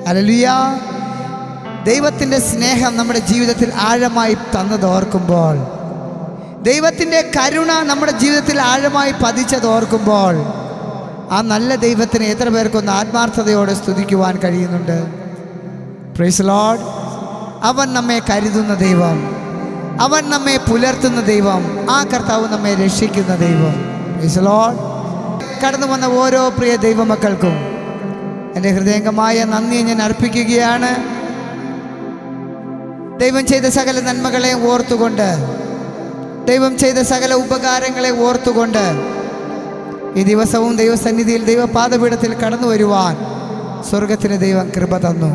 അലലിയ ദൈവത്തിൻ്റെ സ്നേഹം നമ്മുടെ ജീവിതത്തിൽ ആഴമായി തന്നത് ഓർക്കുമ്പോൾ ദൈവത്തിൻ്റെ കരുണ നമ്മുടെ ജീവിതത്തിൽ ആഴമായി പതിച്ചത് ഓർക്കുമ്പോൾ ആ നല്ല ദൈവത്തിന് എത്ര പേർക്കൊന്ന് ആത്മാർത്ഥതയോടെ സ്തുതിക്കുവാൻ കഴിയുന്നുണ്ട് പ്രൈസ് ലോഡ് അവൻ നമ്മെ കരുതുന്ന ദൈവം അവൻ നമ്മെ പുലർത്തുന്ന ദൈവം ആ കർത്താവ് നമ്മെ രക്ഷിക്കുന്ന ദൈവം പ്രൈസ് ലോഡ് കടന്നു വന്ന ഓരോ പ്രിയ ദൈവമക്കൾക്കും എൻ്റെ ഹൃദയംഗമായ നന്ദി ഞാൻ അർപ്പിക്കുകയാണ് ദൈവം ചെയ്ത സകല നന്മകളെ ഓർത്തുകൊണ്ട് ദൈവം ചെയ്ത സകല ഉപകാരങ്ങളെ ഓർത്തുകൊണ്ട് ഈ ദിവസവും ദൈവസന്നിധിയിൽ ദൈവപാദപീഠത്തിൽ കടന്നു വരുവാൻ സ്വർഗത്തിന് ദൈവം കൃപ തന്നു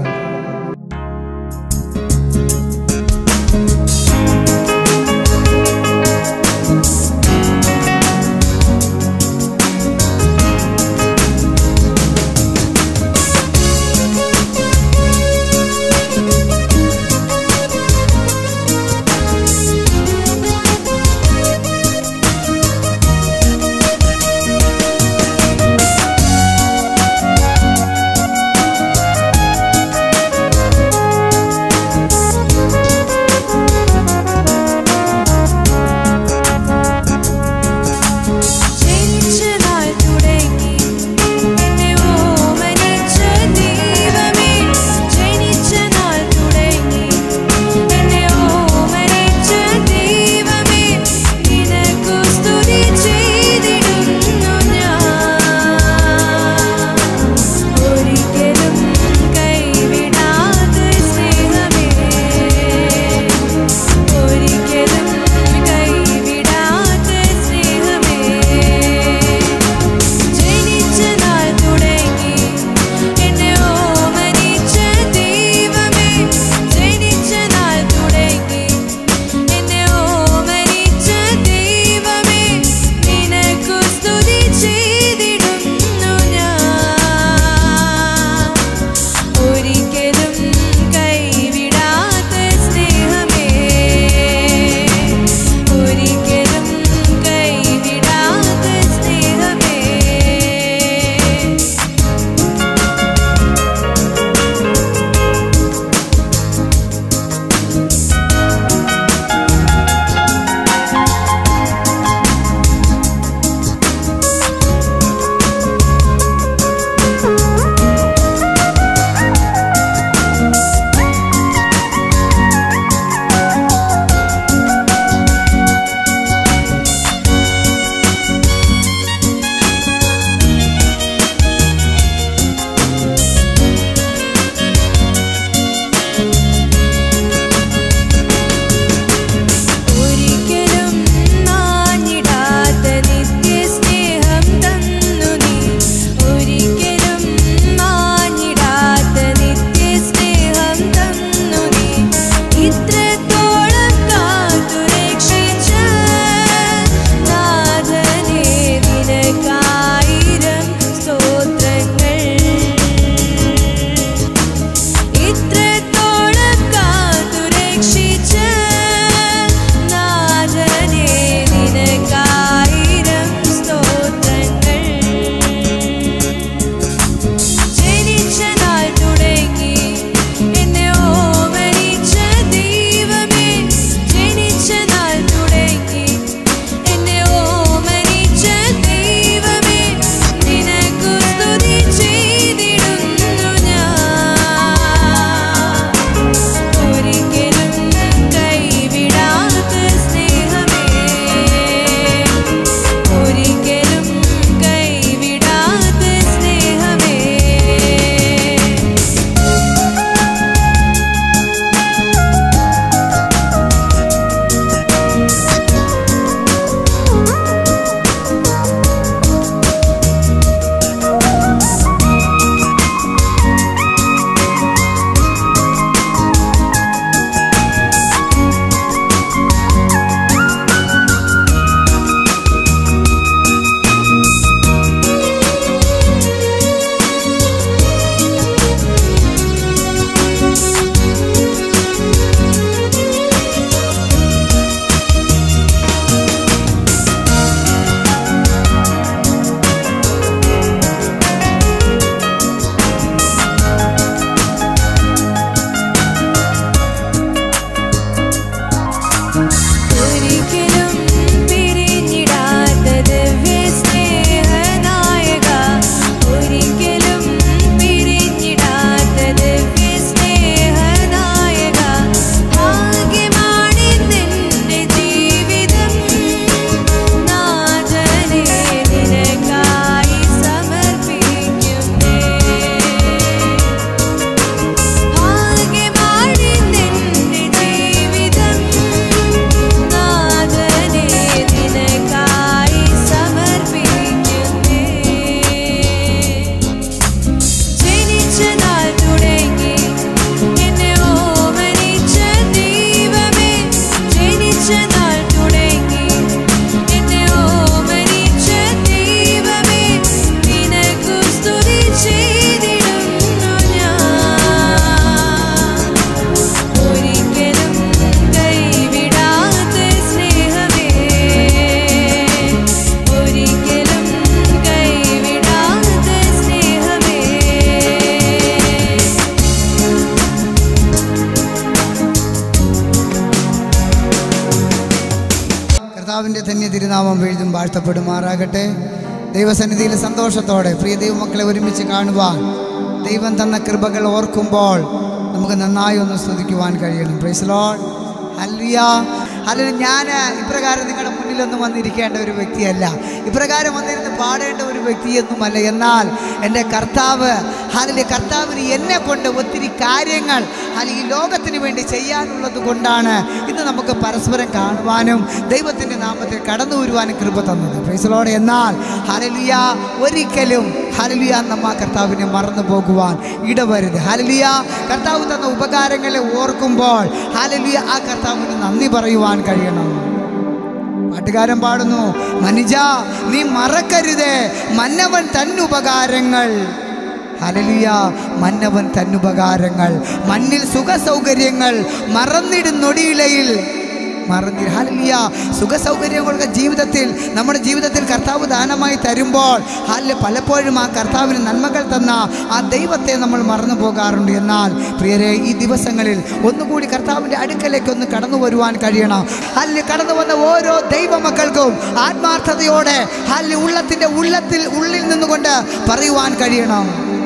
കർത്താവിൻ്റെ തന്നെ തിരുനാമം വീഴ്തും വാഴ്ത്തപ്പെടുമാറാകട്ടെ ദൈവസന്നിധിയിൽ സന്തോഷത്തോടെ പ്രിയ ദൈവമക്കളെ ഒരുമിച്ച് കാണുവാൻ ദൈവം തന്ന കൃപകൾ ഓർക്കുമ്പോൾ നമുക്ക് നന്നായി ഒന്ന് സ്തുതിക്കുവാൻ കഴിയണം പ്രൈസ് ലോഡ് ഹല്ലിയ അല്ലെങ്കിൽ ഞാൻ ഇപ്രകാരം നിങ്ങളുടെ മുന്നിലൊന്നും വന്നിരിക്കേണ്ട ഒരു വ്യക്തിയല്ല ഇപ്രകാരം വന്നിരുന്ന് പാടേണ്ട ഒരു വ്യക്തിയൊന്നുമല്ല എന്നാൽ എൻ്റെ കർത്താവ് അല്ലെങ്കിൽ കർത്താവിന് എന്നെ കൊണ്ട് ഒത്തിരി കാര്യങ്ങൾ അല്ലെങ്കിൽ ഈ ലോകത്തിന് വേണ്ടി ചെയ്യാനുള്ളത് കൊണ്ടാണ് ഇന്ന് നമുക്ക് പരസ്പരം കാണുവാനും ദൈവത്തിൻ്റെ നാമത്തിൽ കടന്നു വരുവാനും കൃപ തന്നത് പ്രൈസലോടെ എന്നാൽ ഹലലിയ ഒരിക്കലും ഹലലിയ നമ്മ കർത്താവിനെ മറന്നു പോകുവാൻ ഇടവരുത് ഹലലിയ കർത്താവ് തന്ന ഉപകാരങ്ങളെ ഓർക്കുമ്പോൾ ഹലലിയ ആ കർത്താവിന് നന്ദി പറയുവാൻ കഴിയണം പാട്ടുകാരൻ പാടുന്നു മനുജ നീ മറക്കരുതേ മന്നവൻ തന്നുപകാരങ്ങൾ ഹലലിയ മന്നവൻ തന്നുപകാരങ്ങൾ മണ്ണിൽ സുഖ സൗകര്യങ്ങൾ മറന്നിടുന്നൊടിയിലയിൽ മറന്നി ഹലിയ സുഖ സൗകര്യങ്ങളൊക്കെ ജീവിതത്തിൽ നമ്മുടെ ജീവിതത്തിൽ കർത്താവ് ദാനമായി തരുമ്പോൾ ഹാലിൽ പലപ്പോഴും ആ കർത്താവിന് നന്മകൾ തന്ന ആ ദൈവത്തെ നമ്മൾ മറന്നു പോകാറുണ്ട് എന്നാൽ പ്രിയരെ ഈ ദിവസങ്ങളിൽ ഒന്നുകൂടി കർത്താവിൻ്റെ അടുക്കലേക്ക് ഒന്ന് കടന്നു വരുവാൻ കഴിയണം ഹാലിൽ കടന്നു വന്ന ഓരോ ദൈവമക്കൾക്കും ആത്മാർത്ഥതയോടെ ഹാലിൽ ഉള്ളത്തിൻ്റെ ഉള്ളത്തിൽ ഉള്ളിൽ നിന്നുകൊണ്ട് പറയുവാൻ കഴിയണം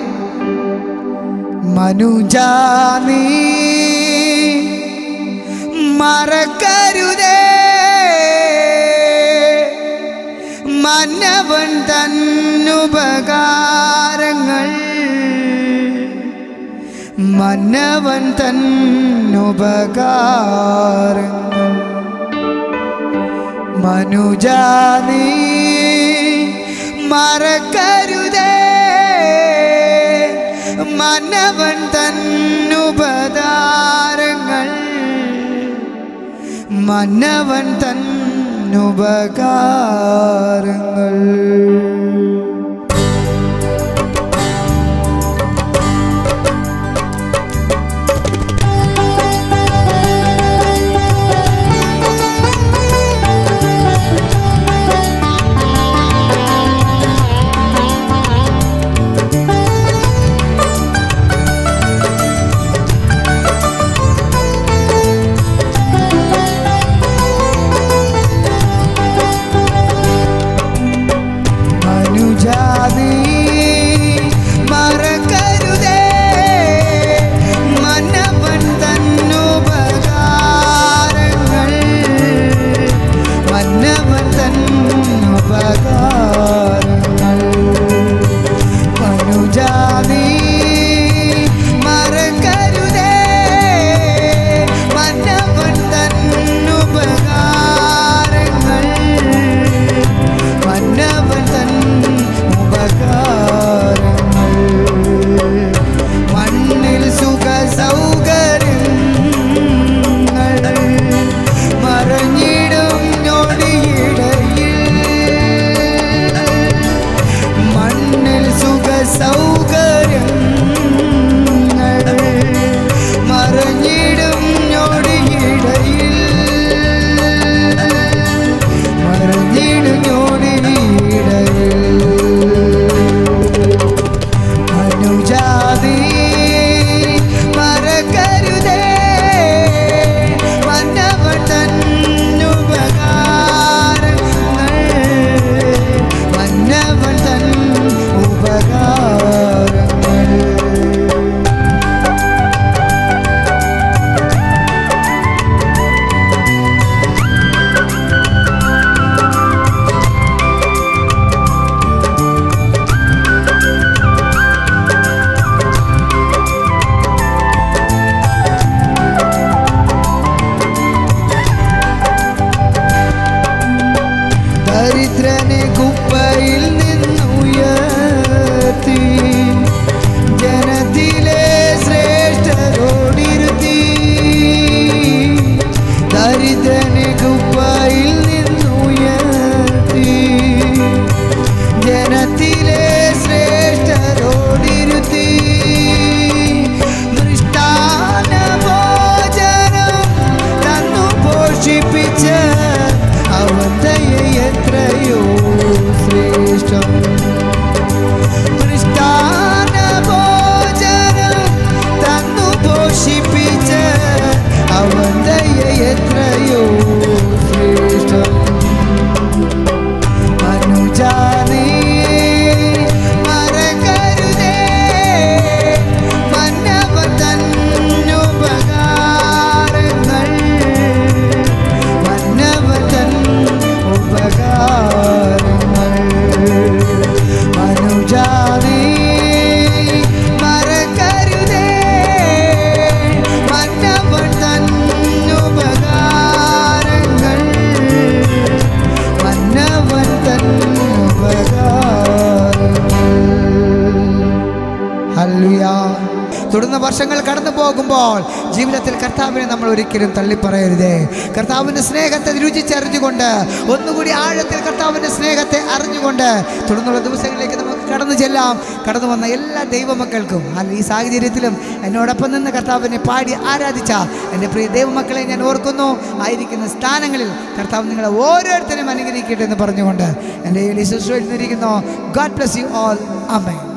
മനുജാനീ മറക്കരുതേ മന്നവൻ തന്നുപകാരങ്ങൾ മന്നവൻ തന്നുപകാരങ്ങൾ മനുജാനീ മറക്കരുതേ മന്നവൻ തന്നുപകാരങ്ങൾ മന്നവൻ തന്നുപകാരങ്ങൾ വർഷങ്ങൾ കടന്നു പോകുമ്പോൾ ജീവിതത്തിൽ കർത്താവിനെ നമ്മൾ ഒരിക്കലും തള്ളിപ്പറയരുതേ കർത്താവിൻ്റെ സ്നേഹത്തെ രുചിച്ചറിഞ്ഞുകൊണ്ട് ഒന്നുകൂടി ആഴത്തിൽ കർത്താവിൻ്റെ സ്നേഹത്തെ അറിഞ്ഞുകൊണ്ട് തുടർന്നുള്ള ദിവസങ്ങളിലേക്ക് നമുക്ക് കടന്നു ചെല്ലാം കടന്നു വന്ന എല്ലാ ദൈവമക്കൾക്കും അല്ല ഈ സാഹചര്യത്തിലും എന്നോടൊപ്പം നിന്ന് കർത്താവിനെ പാടി ആരാധിച്ച എൻ്റെ പ്രിയ ദൈവമക്കളെ ഞാൻ ഓർക്കുന്നു ആയിരിക്കുന്ന സ്ഥാനങ്ങളിൽ കർത്താവ് നിങ്ങളെ ഓരോരുത്തരും അനുഗ്രഹിക്കട്ടെ എന്ന് പറഞ്ഞുകൊണ്ട് എൻ്റെ ഈ ശുശ്രൂഷയിൽ നിന്നിരിക്കുന്നു ഗോഡ് ബ്ലസ് യു ഓൾ അമേ